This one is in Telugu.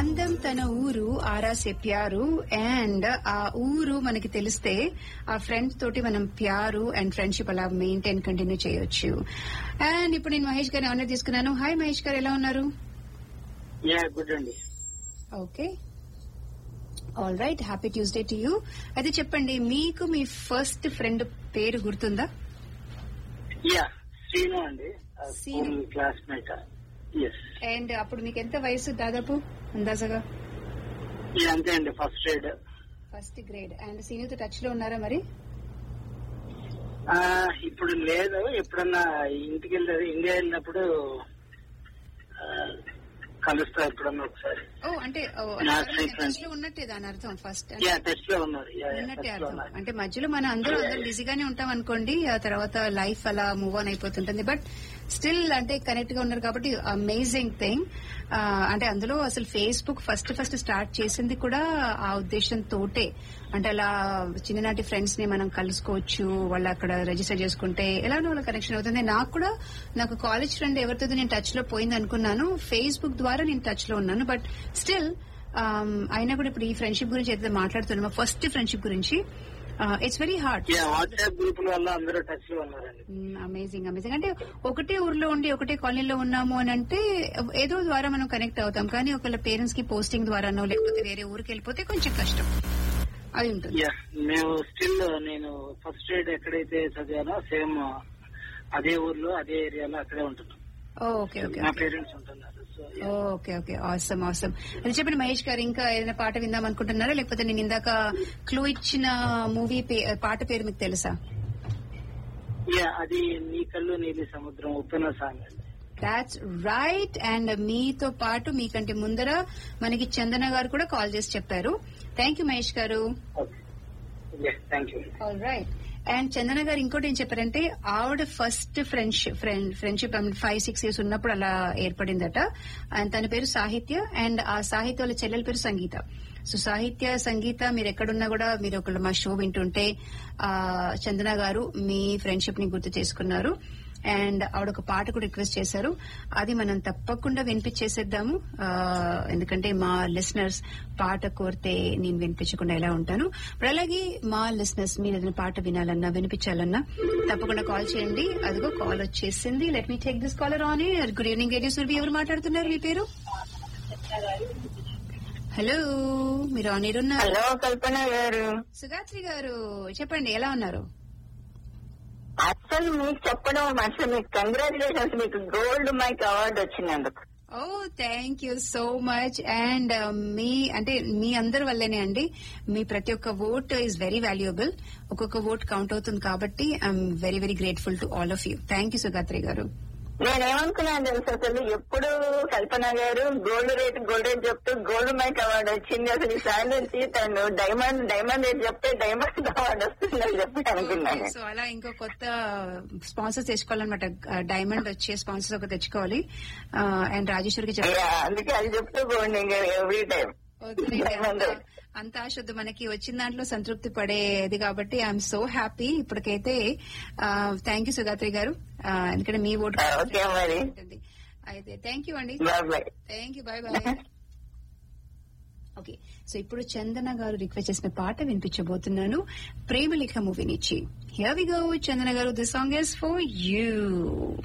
అందం తన ఊరు ఆరాసే ప్యారు అండ్ ఆ ఊరు మనకి తెలిస్తే ఆ ఫ్రెండ్స్ తోటి మనం ప్యారు అండ్ ఫ్రెండ్షిప్ అలా మెయింటైన్ కంటిన్యూ చేయొచ్చు అండ్ ఇప్పుడు నేను మహేష్ గారిని ఎవరిని తీసుకున్నాను హాయ్ మహేష్ గారు ఎలా ఉన్నారు యా గుడ్ అండి okay all right happy Tuesday to you అయితే చెప్పండి మీకు మీ ఫస్ట్ ఫ్రెండ్ పేరు గుర్తుందా యా శ్రీను అండి Srinu. School classmate yes and అప్పుడు మీకు ఎంత వయసు దాదాపు అందాజగా అంతే అండి first aid first grade and senior touch లో ఉన్నారా మరి ఇప్పుడు లేదు ఎప్పుడన్నా ఇంటికి వెళ్ళి ఇండియా వెళ్ళినప్పుడు ఆ, కలుస్తా ఎప్పుడన్నా ఒకసారి ఓ అంటే ఓ, నా టచ్ friend. లో ఉన్నట్టే దాని అర్థం ఫస్ట్ యా టెస్ట్ లో ఉన్నారు యా ఉన్నట్టే టెస్ట్ లో అర్థం ఉన్నారు అంటే మధ్యలో మన అందరూ Yeah, అందరూ yeah. బిజీగానే ఉంటాం అనుకోండి ఆ తర్వాత లైఫ్ అలా మూవ్ ఆన్ అయిపోతుంటుంది బట్ స్టిల్ అంటే కనెక్ట్ గా ఉన్నారు కాబట్టి అమేజింగ్ థింగ్ అంటే అందులో అసలు ఫేస్బుక్ ఫస్ట్ ఫస్ట్ స్టార్ట్ చేసింది కూడా ఆ ఉద్దేశంతోటే అంటే అలా చిన్ననాటి ఫ్రెండ్స్ ని మనం కలుసుకోవచ్చు వాళ్ళు అక్కడ రిజిస్టర్ చేసుకుంటే ఎలానో వాళ్ళ కనెక్షన్ అవుతుంది నాకు కూడా నాకు కాలేజ్ ఫ్రెండ్ ఎవరితో నేను టచ్ లో పోయింది అనుకున్నాను ఫేస్బుక్ ద్వారా నేను టచ్ లో ఉన్నాను బట్ స్టిల్ అయినా కూడా ఇప్పుడు ఈ ఫ్రెండ్షిప్ గురించి అయితే మాట్లాడుతున్నామో ఫస్ట్ ఫ్రెండ్షిప్ గురించి it's very hard yeah WhatsApp గ్రూపుల వల్ల అందరూ టచ్ లో ఉన్నారండి అమేజింగ్ అమేజింగ్ అంటే ఒకటే ఊర్లో ఉండి ఒకటే కాలనీలో ఉన్నాము అని అంటే ఏదో ద్వారా మనం కనెక్ట్ అవుతాం కానీ ఒకళ్ళ పేరెంట్స్ కి పోస్టింగ్ ద్వారానో లేకపోతే వేరే ఊరికి వెళ్ళిపోతే కొంచెం కష్టం అది ఉంటుంది యా మేము స్టిల్ నేను ఫస్ట్ ఎయిడ్ ఎక్కడైతే చదివానో సేమ్ అదే ఊర్లో అదే ఏరియాలో అక్కడే ఉంటున్నాం ఓకే ఓకే మా పేరెంట్స్ ఉంటున్నారు so okay okay awesome awesome అది చెప్పండి మహేష్ గారు ఇంకా ఏదైనా పాట విందాం అనుకుంటున్నారా లేకపోతే నేను ఇందాక క్లూ ఇచ్చిన మూవీ పాట పేరు మీకు తెలుసా యా అది నీ కళ్ళు నీలి సముద్రం ఉప్పెన సాంగ్ అండి దాట్స్ రైట్ అండ్ మీతో పాటు మీకంటే ముందర మనకి చందన గారు కూడా కాల్ చేసి చెప్పారు థ్యాంక్ యూ మహేష్ గారు okay thank you all right and Chandana గారు ఇంకోటి ఏం చెప్పారంటే ఆవిడ first friendship friend friendship five six years ఉన్నప్పుడు అలా ఏర్పడిందట అండ్ తన పేరు సాహిత్య అండ్ ఆ సాహిత్య వాళ్ళ చెల్లెల పేరు సంగీత సో సాహిత్య సంగీత మీరు ఎక్కడున్నా కూడా మీరు ఒకళ్ళు మా షో వింటుంటే ఆ చందన గారు మీ ఫ్రెండ్షిప్ ని గుర్తు చేసుకున్నారు అండ్ ఆవిడ ఒక పాట కూడా రిక్వెస్ట్ చేశారు అది మనం తప్పకుండా వినిపించేసేద్దాము ఆ, ఎందుకంటే మా లిసనర్స్ పాట కోరితే నేను వినిపించకుండా ఎలా ఉంటాను ఇప్పుడు అలాగే మా లిసనర్స్ మీరు ఏదైనా పాట వినాలన్నా వినిపించాలన్నా తప్పకుండా కాల్ చేయండి అదిగో కాల్ వచ్చేసింది let me take this caller on good evening radio Surabhi ఎవరు మాట్లాడుతున్నారు మీ పేరు హలో మీరు ఆన్ ఎయిర్ ఉన్నారు హలో కల్పన గారు సుగాత్రి గారు చెప్పండి ఎలా ఉన్నారు అసలు మీకు చెప్పడం అసలు మీకు కంగ్రాచులేషన్స్ మీకు గోల్డ్ మైక్ అవార్డు వచ్చినందుకు oh thank you so much and మీ అంటే మీ అందరి వల్లనే అండి మీ ప్రతి ఒక్క ఓట్ ఈస్ వెరీ వాల్యుయబుల్ ఒక్కొక్క ఓట్ కౌంట్ అవుతుంది కాబట్టి I'm very very grateful to all of you thank you Sugatri గారు నేనేమనుకున్నాను తెలుసు అసలు ఎప్పుడు కల్పన గారు గోల్డ్ రేట్ గోల్డ్ రేట్ చెప్తూ గోల్డ్ మైక్ అవార్డు వచ్చింది అసలు ఈసారి నుంచి తను డైమండ్ డైమండ్ రేట్ చెప్తే డైమండ్ అవార్డు వస్తుందని చెప్పి అనుకున్నాను సో అలా ఇంకో కొత్త స్పాన్సర్స్ తెచ్చుకోవాలన్నమాట డైమండ్ వచ్చే స్పాన్సర్స్ ఒక తెచ్చుకోవాలి అండ్ రాజేశ్వరికి చెప్పాలి Yeah, అందుకే అది చెప్తూ పోండి ఇంకా ఎవ్రీ టైం వద్దులేండి, డైమండ్ అంత- అంత ఆశ మనకి వచ్చిన దాంట్లో సంతృప్తి పడేది కాబట్టి ఐఎమ్ సో హ్యాపీ ఇప్పటికైతే థ్యాంక్ యూ సుగాత్రి గారు ఆ, ఎందుకంటే మీ ఓటు ఓకే మరి ఉంటుంది. అయితే థ్యాంక్ యూ అండి bye bye thank you bye bye okay so ఇప్పుడు చందన గారు రిక్వెస్ట్ చేసిన పాట వినిపించబోతున్నాను ప్రేమలేఖ మూవీ నుంచి హియర్ వి గో చందన గారు the song is for you